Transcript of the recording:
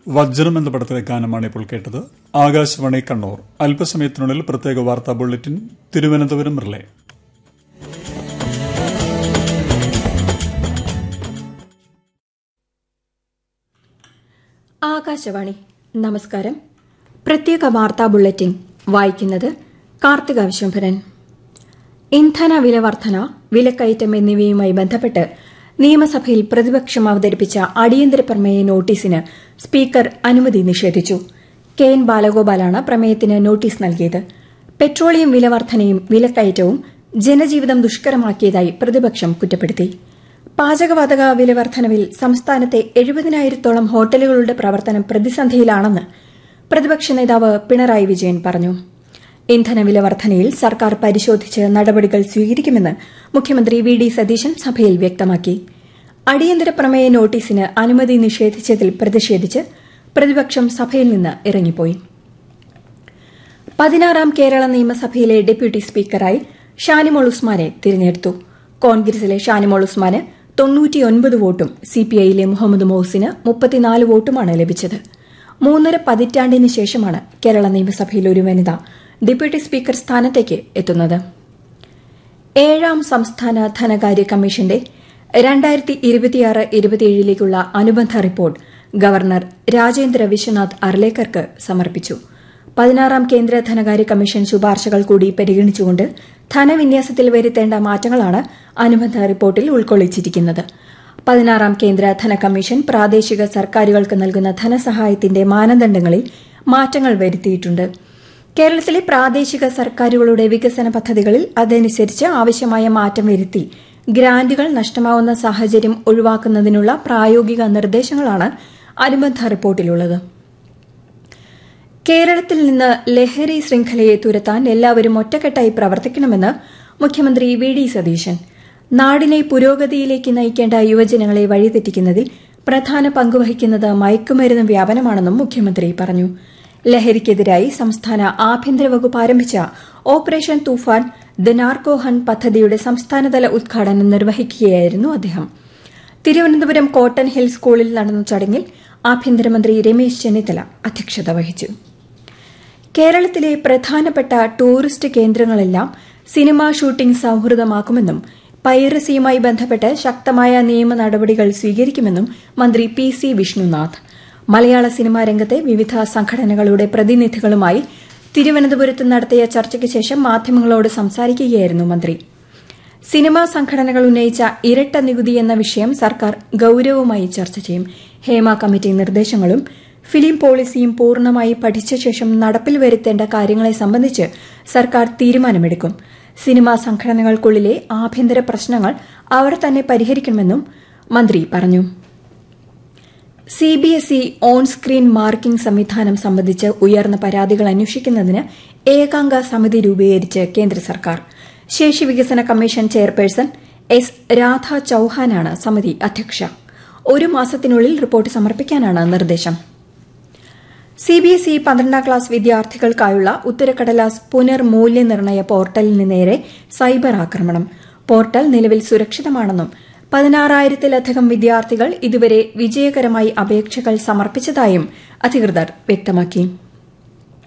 വജ്രം എന്ന പടത്തിലെ ഗാനമാണ് ഇപ്പോൾ കേട്ടത് ആകാശവാണി കണ്ണൂർ അല്പസമയത്തിനുള്ളിൽ പ്രത്യേക വാർത്താ ബുള്ളറ്റിൻ തിരുവനന്തപുരം റിലേ ആകാശവാണി നമസ്കാരം പ്രത്യേക വാർത്താ ബുള്ളറ്റിൻ വായിക്കുന്നത് കാർത്തിക വിശ്വംഭരൻ ഇന്ധന വില വർധന വിലക്കയറ്റം എന്നിവയുമായി ബന്ധപ്പെട്ട് നിയമസഭയിൽ പ്രതിപക്ഷം അവതരിപ്പിച്ച അടിയന്തര പ്രമേയ നോട്ടീസിന് സ്പീക്കർ അനുമതി നിഷേധിച്ചു കെ എൻ ബാലഗോപാലാണ് പ്രമേയത്തിന് നോട്ടീസ് നൽകിയത് പെട്രോളിയം വില വർധനയും വിലക്കയറ്റവും ജനജീവിതം ദുഷ്കരമാക്കിയതായി പ്രതിപക്ഷം കുറ്റപ്പെടുത്തി പാചകവാതക വില വർധനവിൽ സംസ്ഥാനത്തെ എഴുപതിനായിരത്തോളം ഹോട്ടലുകളുടെ പ്രവർത്തനം പ്രതിസന്ധിയിലാണെന്ന് പ്രതിപക്ഷ നേതാവ് പിണറായി വിജയൻ പറഞ്ഞു ഇന്ധന വില വർധനയിൽ സർക്കാർ പരിശോധിച്ച് നടപടികൾ സ്വീകരിക്കുമെന്ന് മുഖ്യമന്ത്രി വി ഡി സതീശൻ സഭയിൽ വ്യക്തമാക്കി അടിയന്തര പ്രമേയ നോട്ടീസിന് അനുമതി നിഷേധിച്ചതിൽ പ്രതിഷേധിച്ച് പ്രതിപക്ഷം സഭയിൽ നിന്ന് ഇറങ്ങിപ്പോയി പതിനാറാം കേരള നിയമസഭയിലെ ഡെപ്യൂട്ടി സ്പീക്കറായി ഷാനിമോൾ ഉസ്മാനെ തിരഞ്ഞെടുത്തു കോൺഗ്രസിലെ ഷാനിമോൾ ഉസ്മാന് തൊണ്ണൂറ്റിയൊൻപത് വോട്ടും സിപിഐയിലെ മുഹമ്മദ് മോഹസിന് മുപ്പത്തിനാല് വോട്ടുമാണ് ലഭിച്ചത് മൂന്നര പതിറ്റാണ്ടിന് ശേഷമാണ് കേരള നിയമസഭയിൽ ഒരു വനിത ഡെപ്യൂട്ടി സ്പീക്കർ സ്ഥാനത്തേക്ക് എത്തുന്നത് ഏഴാം സംസ്ഥാന ധനകാര്യ കമ്മീഷന്റെ രണ്ടായിരത്തി ഇരുപത്തിയാറ് ഇരുപത്തിയേഴിലേക്കുള്ള അനുബന്ധ റിപ്പോർട്ട് ഗവർണർ രാജേന്ദ്ര വിശ്വനാഥ് അർലേക്കർക്ക് സമർപ്പിച്ചു പതിനാറാം കേന്ദ്ര ധനകാര്യ കമ്മീഷൻ ശുപാർശകൾ കൂടി പരിഗണിച്ചുകൊണ്ട് ധനവിന്യാസത്തിൽ വരുത്തേണ്ട മാറ്റങ്ങളാണ് അനുബന്ധ റിപ്പോർട്ടിൽ ഉൾക്കൊള്ളിച്ചിരിക്കുന്നത് പതിനാറാം കേന്ദ്ര ധന കമ്മീഷൻ പ്രാദേശിക സർക്കാരുകൾക്ക് നൽകുന്ന ധനസഹായത്തിന്റെ മാനദണ്ഡങ്ങളിൽ മാറ്റങ്ങൾ വരുത്തിയിട്ടുണ്ട് കേരളത്തിലെ പ്രാദേശിക സർക്കാരുകളുടെ വികസന പദ്ധതികളിൽ അതനുസരിച്ച് ആവശ്യമായ മാറ്റം വരുത്തി ഗ്രാന്റുകൾ നഷ്ടമാവുന്ന സാഹചര്യം ഒഴിവാക്കുന്നതിനുള്ള പ്രായോഗിക നിർദ്ദേശങ്ങളാണ് അനുബന്ധ റിപ്പോർട്ടിലുള്ളത് കേരളത്തിൽ നിന്ന് ലഹരി ശൃംഖലയെ തുരത്താൻ എല്ലാവരും ഒറ്റക്കെട്ടായി പ്രവർത്തിക്കണമെന്ന് മുഖ്യമന്ത്രി വി ഡി സതീശൻ നാടിനെ പുരോഗതിയിലേക്ക് നയിക്കേണ്ട യുവജനങ്ങളെ വഴിതെറ്റിക്കുന്നതിൽ പ്രധാന പങ്കുവഹിക്കുന്നത് മയക്കുമരുന്ന് വ്യാപനമാണെന്നും മുഖ്യമന്ത്രി പറഞ്ഞു ലഹരിക്കെതിരായി സംസ്ഥാന ആഭ്യന്തര വകുപ്പ് ആരംഭിച്ച operation Toofan the narco hunt പദ്ധതിയുടെ സംസ്ഥാനതല ഉദ്ഘാടനം നിർവഹിക്കുകയായിരുന്നു അദ്ദേഹം തിരുവനന്തപുരം കോട്ടൺ ഹിൽ സ്കൂളിൽ നടന്ന ചടങ്ങിൽ ആഭ്യന്തരമന്ത്രി രമേശ് ചെന്നിത്തല അധ്യക്ഷത വഹിച്ചു കേരളത്തിലെ പ്രധാനപ്പെട്ട ടൂറിസ്റ്റ് കേന്ദ്രങ്ങളെല്ലാം സിനിമാ ഷൂട്ടിംഗ് സൌഹൃദമാക്കുമെന്നും പൈറസിയുമായി ബന്ധപ്പെട്ട് ശക്തമായ നിയമ നടപടികൾ സ്വീകരിക്കുമെന്നും മന്ത്രി പി സി വിഷ്ണുനാഥ് മലയാള സിനിമാ രംഗത്തെ വിവിധ സംഘടനകളുടെ പ്രതിനിധികളുമായി തിരുവനന്തപുരത്ത് നടത്തിയ ചർച്ചയ്ക്ക് ശേഷം മാധ്യമങ്ങളോട് സംസാരിക്കുകയായിരുന്നു മന്ത്രി സിനിമാ സംഘടനകൾ ഉന്നയിച്ച ഇരട്ട നികുതി എന്ന വിഷയം സർക്കാർ ഗൌരവമായി ചർച്ച ചെയ്യും ഹേമ കമ്മിറ്റി നിർദ്ദേശങ്ങളും ഫിലിം പോളിസിയും പൂർണ്ണമായി പഠിച്ച ശേഷം നടപ്പിൽ വരുത്തേണ്ട കാര്യങ്ങളെ സംബന്ധിച്ച് സർക്കാർ തീരുമാനമെടുക്കും സിനിമാ സംഘടനകൾക്കുള്ളിലെ ആഭ്യന്തര പ്രശ്നങ്ങൾ അവർ തന്നെ പരിഹരിക്കണമെന്നും മന്ത്രി പറഞ്ഞു സിബിഎസ്ഇ ഓൺ സ്ക്രീൻ മാർക്കിംഗ് സംവിധാനം സംബന്ധിച്ച് ഉയർന്ന പരാതികൾ അന്വേഷിക്കുന്നതിന് ഏകാംഗ സമിതി രൂപീകരിച്ച് കേന്ദ്ര സർക്കാർ ശേഷി വികസന കമ്മീഷൻ ചെയർപേഴ്സൺ എസ് രാധ ചൌഹാനാണ് സമിതി അധ്യക്ഷ ഒരു മാസത്തിനുള്ളിൽ റിപ്പോർട്ട് സമർപ്പിക്കാനാണ് നിർദ്ദേശം സിബിഎസ്ഇ പന്ത്രണ്ടാം ക്ലാസ് വിദ്യാർത്ഥികൾക്കായുള്ള ഉത്തരക്കടലാസ് പുനർമൂല്യനിർണ്ണയ പോർട്ടലിന് നേരെ സൈബർ ആക്രമണം പോർട്ടൽ നിലവിൽ സുരക്ഷിതമാണെന്നും പതിനാറായിരത്തിലധികം വിദ്യാർത്ഥികൾ ഇതുവരെ വിജയകരമായി അപേക്ഷകൾ സമർപ്പിച്ചതായും അധികൃതർ വ്യക്തമാക്കി